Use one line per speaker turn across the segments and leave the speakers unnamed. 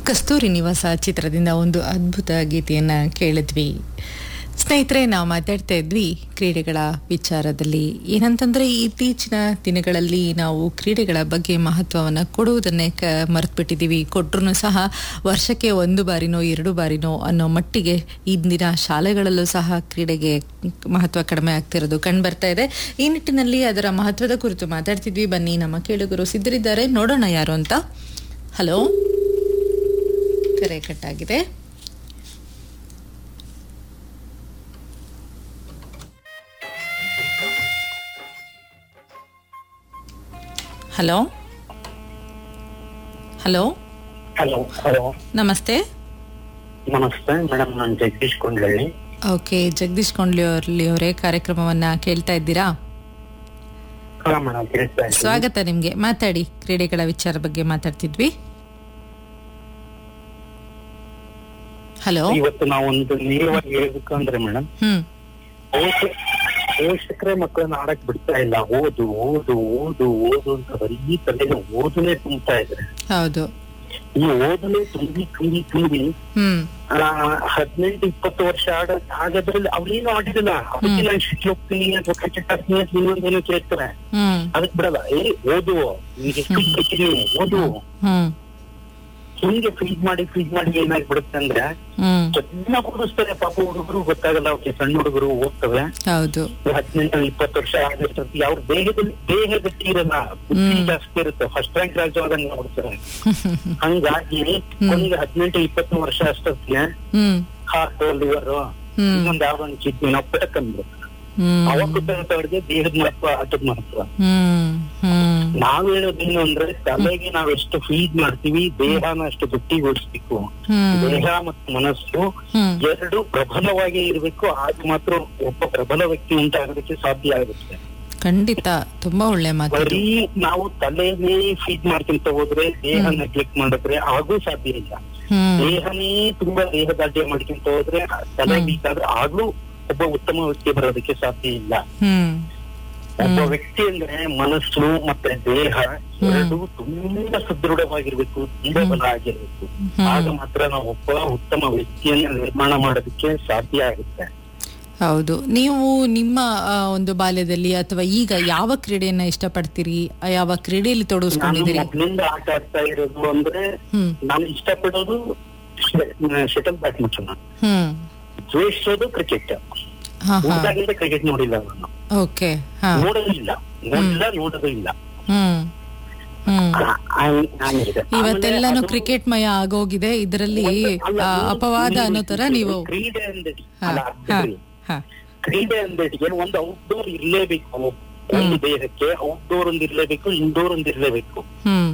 ಕಸ್ತೂರಿ ನಿವಾಸ ಚಿತ್ರದಿಂದ ಒಂದು ಅದ್ಭುತ ಗೀತೆಯನ್ನು ಕೇಳಿದ್ವಿ ಸ್ನೇಹಿತರೆ ನಾವು ಮಾತಾಡ್ತಾ ಇದ್ವಿ ಕ್ರೀಡೆಗಳ ವಿಚಾರದಲ್ಲಿ ಏನಂತಂದ್ರೆ ಇತ್ತೀಚಿನ ದಿನಗಳಲ್ಲಿ ನಾವು ಕ್ರೀಡೆಗಳ ಬಗ್ಗೆ ಮಹತ್ವವನ್ನು ಕೊಡುವುದನ್ನೇ ಕ ಮರೆತುಬಿಟ್ಟಿದ್ದೀವಿ ಕೊಟ್ಟರು ಸಹ ವರ್ಷಕ್ಕೆ ಒಂದು ಬಾರಿನೋ ಎರಡು ಬಾರಿನೋ ಅನ್ನೋ ಮಟ್ಟಿಗೆ ಇಂದಿನ ಶಾಲೆಗಳಲ್ಲೂ ಸಹ ಕ್ರೀಡೆಗೆ ಮಹತ್ವ ಕಡಿಮೆ ಆಗ್ತಿರೋದು ಕಂಡು ಬರ್ತಾ ಇದೆ ಈ ನಿಟ್ಟಿನಲ್ಲಿ ಅದರ ಮಹತ್ವದ ಕುರಿತು ಮಾತಾಡ್ತಿದ್ವಿ ಬನ್ನಿ ನಮ್ಮ ಕೇಳುಗರು ಸಿದ್ಧರಿದ್ದಾರೆ ನೋಡೋಣ ಯಾರು ಅಂತ ಹಲೋ ಕರೆ ಕಟ್ಟಾಗಿದೆ ಹಲೋ ಹಲೋ
ಹಲೋ ಹಲೋ
ನಮಸ್ತೆ
ನಮಸ್ತೆ ಮೇಡಮ್ ನಾನು ಜಗದೀಶ್ ಕೊಂಡ್ಲಳ್ಳಿ
ಓಕೆ ಜಗದೀಶ್ ಕೊಂಡ್ಲಿ ಅವ್ರಲ್ಲಿ ಅವರೇ ಕಾರ್ಯಕ್ರಮವನ್ನ ಕೇಳ್ತಾ ಇದ್ದೀರಾ
ಹಾ ಮೇಡಮ್ ತಿಳಿಸ್ತಾ ಇದ್ದೀನಿ
ಸ್ವಾಗತ ನಿಮ್ಗೆ ಮಾತಾಡಿ ಕ್ರೀಡೆಗಳ ವಿಚಾರ ಬಗ್ಗೆ ಮಾತಾಡ್ತಿದ್ವಿ ಹಲೋ
ಇವತ್ತು ನಾವು ಒಂದು ನೇರವಾಗಿ ಹೇಳ್ಬೇಕು ಅಂದ್ರೆ ಮೇಡಮ್
ಹ್ಮ್
ಪೋಷಕರೇ ಮಕ್ಕಳನ್ನ ಆಡಕ್ ಬಿಡ್ತಾ ಇಲ್ಲ ಓದು ಓದು ಓದು ಓದು ಅಂತ ಬರೀ ತಲೆಗೆ ಓದನೆ ತುಂಬ್ತಾ ಇದ್ರೆ
ಹೌದು
ಈ ಓದನೆ ತುಂಬಿ ತುಂಬಿ ತುಂಬಿ
ಹ್ಮ್
ಆ, ಹದಿನೆಂಟು ಇಪ್ಪತ್ತು ವರ್ಷ ಆಡ ಆಗೋದ್ರಲ್ಲಿ ಅವ್ರೇನು ಆಡಿರಲ್ಲ ಅದಕ್ಕೆ ನಾನು ಶಿಕ್ಷೆ ಹೋಗ್ತೀನಿ ಅಥವಾ ಕ್ರಿಕೆಟ್ ಆಡ್ತೀನಿ ಅಂತ ಇನ್ನೊಂದೇನೋ ಕೇಳ್ತಾರೆ
ಹ್ಮ್
ಅದಕ್ ಬಿಡಲ್ಲ ಏ ಓದು ನಿಮ್ಗೆ ಎಷ್ಟು ಬೇಕಿದೆ ಓದು
ಹ್ಮ್
ಹಿಂಗೆ ಫೀಡ್ ಮಾಡಿ ಫೀಡ್ ಮಾಡಿ ಏನಾಗ್ಬಿಡುತ್ತೆ ಅಂದ್ರೆ
ಹ್ಮ್
ಚೆನ್ನಾಗಿ ಓದಿಸ್ತಾರೆ ಪಾಪ ಹುಡುಗರು ಗೊತ್ತಾಗಲ್ಲ ಅವ್ರಿಗೆ ಸಣ್ಣ ಹುಡುಗರು ಓದ್ತವೆ
ಹೌದು
ಹದಿನೆಂಟು ಇಪ್ಪತ್ತು ವರ್ಷ ಆಗಿರ್ತದೆ ಅವ್ರ ದೇಹದಲ್ಲಿ ದೇಹ ಗಟ್ಟಿ ಇರಲ್ಲ ಬುದ್ಧಿ ಜಾಸ್ತಿ ಇರುತ್ತೆ ಫಸ್ಟ್ ರ್ಯಾಂಕ್ ರಾಜ್ಯವಾದಂಗ ನೋಡ್ತಾರೆ ಹಂಗಾಗಿ ಕೊನೆಗೆ ಹದಿನೆಂಟು ಇಪ್ಪತ್ತು ವರ್ಷ ಅಷ್ಟೊತ್ತಿಗೆ
ಹ್ಮ್
ಹಾರ್ಟ್ ಲಿವರ್
ಹ್ಮ್
ಇನ್ನೊಂದ್ ಯಾವ್ದೋ ಒಂದು ಕಿಡ್ನಿ ನಾವು ಪಟಕಂದ್ರು
ಹ್ಮ್
ಅವಾಗ ಗೊತ್ತಾಗುತ್ತೆ ದೇಹದ ಮಹತ್ವ ಆಟದ ಮಹತ್ವ
ಹ್ಮ್ ಹ್ಮ್
ನಾವ್ ಹೇಳೋದೇನು ಅಂದ್ರೆ ತಲೆಗೆ ನಾವ್ ಎಷ್ಟು ಫೀಡ್ ಮಾಡ್ತೀವಿ ದೇಹನ ಅಷ್ಟು ಗಟ್ಟಿಗೊಳಿಸ್ಬೇಕು
ಹ್ಮ್
ದೇಹ ಮತ್ತು ಮನಸ್ಸು
ಹ್ಮ್
ಎರಡು ಪ್ರಬಲವಾಗಿ ಇರಬೇಕು ಆಗ ಮಾತ್ರ ಒಬ್ಬ ಪ್ರಬಲ ವ್ಯಕ್ತಿ ಉಂಟಾಗೋದಕ್ಕೆ ಸಾಧ್ಯ ಆಗುತ್ತೆ
ಖಂಡಿತ ತುಂಬಾ ಒಳ್ಳೆ ಮಾತು ಇದು.
ಬರೀ ನಾವು ತಲೆನೇ ಫೀಡ್ ಮಾಡ್ಕೊಂತ ಹೋದ್ರೆ ದೇಹ ನೆಗ್ಲೆಕ್ಟ್ ಮಾಡಿದ್ರೆ ಆಗೂ ಸಾಧ್ಯ ಇಲ್ಲ
ಹ್ಮ್
ದೇಹನೇ ತುಂಬಾ ದೇಹದಾಢ್ಯ ಮಾಡ್ಕೊಂತ ಹೋದ್ರೆ ತಲೆ ವೀಕ್ ಆದ್ರೆ ಆಗ್ಲೂ ಒಬ್ಬ ಉತ್ತಮ ವ್ಯಕ್ತಿ ಬರೋದಕ್ಕೆ ಸಾಧ್ಯ ಇಲ್ಲ
ಹ್ಮ್
ಒಬ್ಬ ವ್ಯಕ್ತಿ ಅಂದ್ರೆ ಮನಸ್ಸು ಮತ್ತೆ ದೇಹ ಎರಡು ತುಂಬಾ ಸದೃಢವಾಗಿರ್ಬೇಕು ತುಂಬಾ ಬಲ ಆಗಿರ್ಬೇಕು ಆಗ ಮಾತ್ರ ನಾವು ಒಬ್ಬ ಉತ್ತಮ ವ್ಯಕ್ತಿಯನ್ನ ನಿರ್ಮಾಣ ಮಾಡೋದಕ್ಕೆ ಸಾಧ್ಯ ಆಗುತ್ತೆ
ಹೌದು ನೀವು ನಿಮ್ಮ ಆ, ಒಂದು ಬಾಲ್ಯದಲ್ಲಿ ಅಥವಾ ಈಗ ಯಾವ ಕ್ರೀಡೆಯನ್ನ ಇಷ್ಟಪಡ್ತೀರಿ ಆ, ಯಾವ ಕ್ರೀಡೆಯಲ್ಲಿ
ನಾನು
ತೊಡಗಿಸ್ಕೊಂಡಿದ್ದೀರಿ
ಮೊದ್ಲಿಂದ ಆಟ ಆಡ್ತಾ ಇರೋದು ಅಂದ್ರೆ
ಹ್ಮ್
ನಾನು ಇಷ್ಟಪಡೋದು ಶಟಲ್ ಬ್ಯಾಡ್ಮಿಂಟನ್
ಹ್ಮ್
ದ್ವೇಷಿಸೋದು ಕ್ರಿಕೆಟ್
ಹಾ ಹಾ
ಹುಡುಗಾಗಿಂದ ಕ್ರಿಕೆಟ್ ನೋಡಿಲ್ಲ ನಾನು
ಓಕೆ ಹಾ
ನೋಡೋದು ಇಲ್ಲ ನೋಡಿಲ್ಲ ನೋಡೋದು ಇಲ್ಲ
ಹ್ಮ್ ಹ್ಮ್
ಆ- ಆ- ಹಂಗಿದೆ.
ಇವತ್ತೆಲ್ಲಾನು
ಆಮೇಲೆ ಅದು-
ಕ್ರಿಕೆಟ್ ಮಯ ಆಗೋಗಿದೆ ಇದರಲ್ಲಿ
ಅಲ್ಲ,
ಆ,
ಅದು
ಅಪವಾದ
ನೀವು
ಅನ್ನೋ ತರ ನೀವು
ಕ್ರೀಡೆ ಅಂದ್ರೆ
ಹಾ
ಅಲ್ಲ,
ಹಾ
ಬಿಡ್ರಿ.
ಹಾ
ಕ್ರೀಡೆ ಅಂದೇಟಿಗೆ ಒಂದು ಔಟ್ಡೋರ್ ಇರ್ಲೇಬೇಕು ಒಂದು ದೇಹಕ್ಕೆ ಔಟ್ಡೋರ್ ಒಂದು ಇರ್ಲೇಬೇಕು ಇಂಡೋರ್ ಒಂದು ಇರ್ಲೇಬೇಕು
ಹ್ಮ್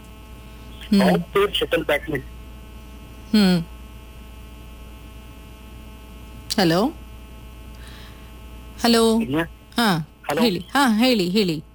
ಹ್ಮ್
ಔಟ್ಡೋರ್ ಶಟಲ್ ಬ್ಯಾಡ್ಮಿಂಟನ್
ಹ್ಮ್ ಹಲೋ ಹಲೋ ಹಾ
Hello?
ಹೇಳಿ ಹಾ ಹೇಳಿ ಹೇಳಿ